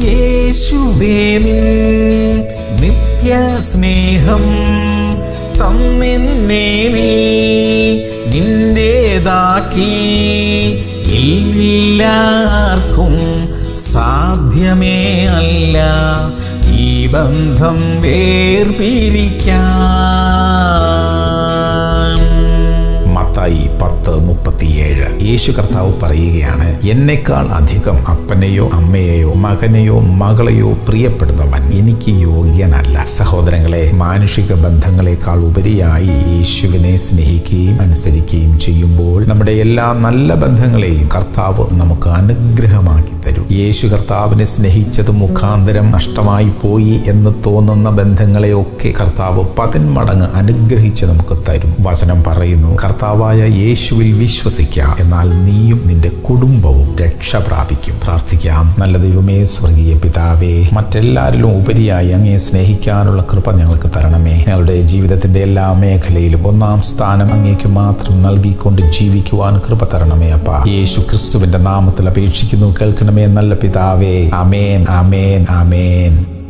യേശുവേ നിൻ നിത്യസ്നേഹം തന്നെന്നെ നീ നിന്റേതാക്കി എല്ലാവർക്കും സാധ്യമേ അല്ല ഈ ബന്ധം വേർപിരിക്കാൻ മത്തായി പത്ത് മുപ്പത്തിയേഴ് യേശു കർത്താവ് പറയുകയാണ് എന്നെക്കാൾ അധികം അപ്പനെയോ അമ്മയെയോ മകനെയോ മകളെയോ പ്രിയപ്പെടുന്നവൻ എനിക്ക് യോഗ്യനല്ല സഹോദരങ്ങളെ മാനുഷിക ബന്ധങ്ങളെക്കാൾ ഉപരിയായി യേശുവിനെ സ്നേഹിക്കുകയും അനുസരിക്കുകയും ചെയ്യുമ്പോൾ നമ്മുടെ എല്ലാ നല്ല ബന്ധങ്ങളെയും കർത്താവ് നമുക്ക് അനുഗ്രഹമാക്കി തരും യേശു കർത്താവിനെ സ്നേഹിച്ചത് മുഖാന്തരം നഷ്ടമായി പോയി എന്ന് തോന്നുന്ന ബന്ധങ്ങളെയൊക്കെ കർത്താവ് പതിന്മടങ്ങ് അനുഗ്രഹിച്ച് നമുക്ക് തരും വചനം പറയുന്നു കർത്താവായ യേശുവിൽ വിശ്വസിക്കാം എന്നാൽ നീയും നിന്റെ കുടുംബവും രക്ഷ പ്രാപിക്കും പ്രാർത്ഥിക്കാം നല്ല ദൈവമേ സ്വർഗീയ പിതാവേ മറ്റെല്ലാരിലും ഉപരിയായി അങ്ങേ സ്നേഹിക്കാനുള്ള കൃപ ഞങ്ങൾക്ക് തരണമേ ഞങ്ങളുടെ ജീവിതത്തിന്റെ എല്ലാ മേഖലയിലും ഒന്നാം സ്ഥാനം അങ്ങേക്ക് മാത്രം നൽകിക്കൊണ്ട് ജീവിക്കുവാൻ കൃപ തരണമേ അപ്പ യേശു ക്രിസ്തുവിന്റെ നാമത്തിൽ അപേക്ഷിക്കുന്നു കേൾക്കണമേ നല്ല പിതാവേ അമേൻ അമേൻ അമേൻ